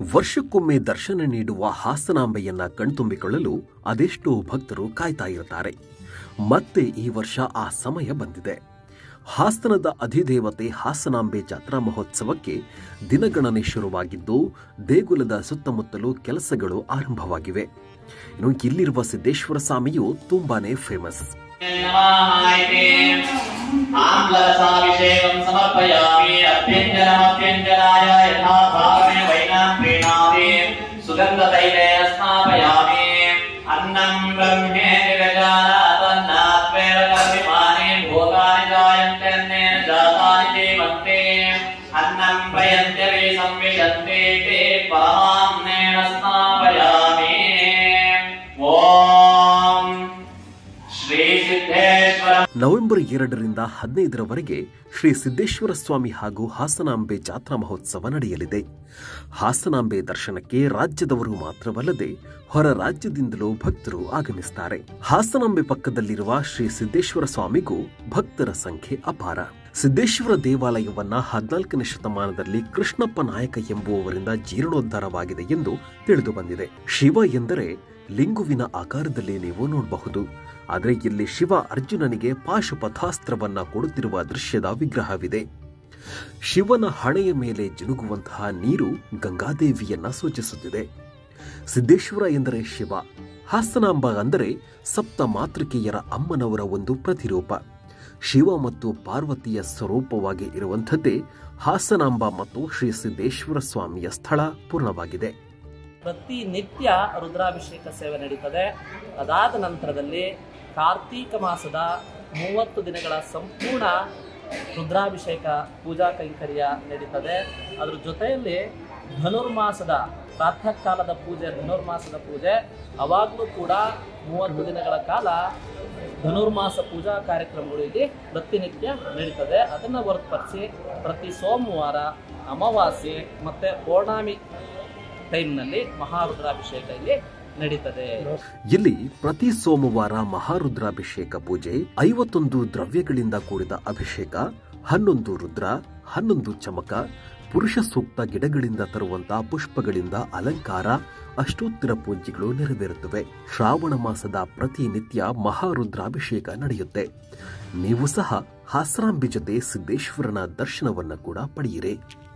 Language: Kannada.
ವರ್ಷಕ್ಕೊಮ್ಮೆ ದರ್ಶನ ನೀಡುವ ಹಾಸನಾಂಬೆಯನ್ನ ಕಣ್ತುಂಬಿಕೊಳ್ಳಲು ಅದೆಷ್ಟೋ ಭಕ್ತರು ಕಾಯ್ತಾ ಇರ್ತಾರೆ ಮತ್ತೆ ಈ ವರ್ಷ ಆ ಸಮಯ ಬಂದಿದೆ ಹಾಸನದ ಅಧಿದೇವತೆ ಹಾಸನಾಂಬೆ ಜಾತ್ರಾ ಮಹೋತ್ಸವಕ್ಕೆ ದಿನಗಣನೆ ಶುರುವಾಗಿದ್ದು ದೇಗುಲದ ಸುತ್ತಮುತ್ತಲೂ ಕೆಲಸಗಳು ಆರಂಭವಾಗಿವೆ ಇನ್ನು ಇಲ್ಲಿರುವ ಸಿದ್ದೇಶ್ವರ ಸ್ವಾಮಿಯು ತುಂಬಾನೇ ಫೇಮಸ್ आम्लरसाभिषेकं समर्पयामि अभ्यञ्जनमभ्यञ्जनाय यथा भावे वैनां प्रीणामि सुगन्धतैले स्नापयामि अन्नं ब्रह्मे निरजानात्मन्नात्मेन कर्मिमानि भोगानि जायन्ते अन्नेन जातानि जीवन्ते अन्नं प्रयन्त्यपि संविशन्ते ते परमान्नेन स्नापयामि ॐ श्रीसिद्धेश्वर ನವೆಂಬರ್ ಎರಡರಿಂದ ಹದಿನೈದರವರೆಗೆ ಶ್ರೀ ಸಿದ್ದೇಶ್ವರ ಸ್ವಾಮಿ ಹಾಗೂ ಹಾಸನಾಂಬೆ ಜಾತ್ರಾ ಮಹೋತ್ಸವ ನಡೆಯಲಿದೆ ಹಾಸನಾಂಬೆ ದರ್ಶನಕ್ಕೆ ರಾಜ್ಯದವರು ಮಾತ್ರವಲ್ಲದೆ ಹೊರ ರಾಜ್ಯದಿಂದಲೂ ಭಕ್ತರು ಆಗಮಿಸುತ್ತಾರೆ ಹಾಸನಾಂಬೆ ಪಕ್ಕದಲ್ಲಿರುವ ಶ್ರೀ ಸಿದ್ದೇಶ್ವರ ಸ್ವಾಮಿಗೂ ಭಕ್ತರ ಸಂಖ್ಯೆ ಅಪಾರ ಸಿದ್ದೇಶ್ವರ ದೇವಾಲಯವನ್ನ ಹದಿನಾಲ್ಕನೇ ಶತಮಾನದಲ್ಲಿ ಕೃಷ್ಣಪ್ಪ ನಾಯಕ ಎಂಬುವವರಿಂದ ಜೀರ್ಣೋದ್ಧಾರವಾಗಿದೆ ಎಂದು ತಿಳಿದು ಬಂದಿದೆ ಶಿವ ಎಂದರೆ ಲಿಂಗುವಿನ ಆಕಾರದಲ್ಲಿ ನೀವು ನೋಡಬಹುದು ಆದರೆ ಇಲ್ಲಿ ಶಿವ ಅರ್ಜುನನಿಗೆ ಪಾಶುಪಥಾಸ್ತ್ರವನ್ನ ಕೊಡುತ್ತಿರುವ ದೃಶ್ಯದ ವಿಗ್ರಹವಿದೆ ಶಿವನ ಹಣೆಯ ಮೇಲೆ ಜಿನುಗುವಂತಹ ನೀರು ಗಂಗಾದೇವಿಯನ್ನ ಸೂಚಿಸುತ್ತಿದೆ ಸಿದ್ದೇಶ್ವರ ಎಂದರೆ ಶಿವ ಹಾಸನಾಂಬ ಅಂದರೆ ಸಪ್ತ ಮಾತೃಕೆಯರ ಅಮ್ಮನವರ ಒಂದು ಪ್ರತಿರೂಪ ಶಿವ ಮತ್ತು ಪಾರ್ವತಿಯ ಸ್ವರೂಪವಾಗಿ ಇರುವಂಥದ್ದೇ ಹಾಸನಾಂಬ ಮತ್ತು ಶ್ರೀ ಸಿದ್ದೇಶ್ವರ ಸ್ವಾಮಿಯ ಸ್ಥಳ ಪೂರ್ಣವಾಗಿದೆ ಪ್ರತಿನಿತ್ಯ ರುದ್ರಾಭಿಷೇಕ ಸೇವೆ ನಡೀತದೆ ಅದಾದ ನಂತರದಲ್ಲಿ ಕಾರ್ತೀಕ ಮಾಸದ ಮೂವತ್ತು ದಿನಗಳ ಸಂಪೂರ್ಣ ರುದ್ರಾಭಿಷೇಕ ಪೂಜಾ ಕೈಂಕರ್ಯ ನಡೀತದೆ ಅದ್ರ ಜೊತೆಯಲ್ಲಿ ಧನುರ್ಮಾಸದ ಪ್ರಾತಃ ಕಾಲದ ಪೂಜೆ ಧನುರ್ಮಾಸದ ಪೂಜೆ ಅವಾಗಲೂ ಕೂಡ ಮೂವತ್ತು ದಿನಗಳ ಕಾಲ ಧನುರ್ಮಾಸ ಪೂಜಾ ಕಾರ್ಯಕ್ರಮಗಳು ಇಲ್ಲಿ ಪ್ರತಿನಿತ್ಯ ನಡೀತದೆ ಅದನ್ನು ಹೊರತುಪಡಿಸಿ ಪ್ರತಿ ಸೋಮವಾರ ಅಮಾವಾಸ್ಯೆ ಮತ್ತು ಪೌರ್ಣಮಿ ಟೈಮ್ನಲ್ಲಿ ಮಹಾರುದ್ರಾಭಿಷೇಕ ಇಲ್ಲಿ ನಡೀತದೆ ಇಲ್ಲಿ ಪ್ರತಿ ಸೋಮವಾರ ಮಹಾರುದ್ರಾಭಿಷೇಕ ಪೂಜೆ ಐವತ್ತೊಂದು ದ್ರವ್ಯಗಳಿಂದ ಕೂಡಿದ ಅಭಿಷೇಕ ಹನ್ನೊಂದು ರುದ್ರ ಹನ್ನೊಂದು ಚಮಕ ಪುರುಷ ಸೂಕ್ತ ಗಿಡಗಳಿಂದ ತರುವಂತಹ ಪುಷ್ಪಗಳಿಂದ ಅಲಂಕಾರ ಅಷ್ಟೋತ್ತರ ಪೂಜೆಗಳು ನೆರವೇರುತ್ತವೆ ಶ್ರಾವಣ ಮಾಸದ ಪ್ರತಿನಿತ್ಯ ಮಹಾರುದ್ರಾಭಿಷೇಕ ನಡೆಯುತ್ತೆ ನೀವು ಸಹ ಹಾಸರಾಂಬಿ ಜೊತೆ ಸಿದ್ದೇಶ್ವರನ ದರ್ಶನವನ್ನ ಕೂಡ ಪಡೆಯಿರಿ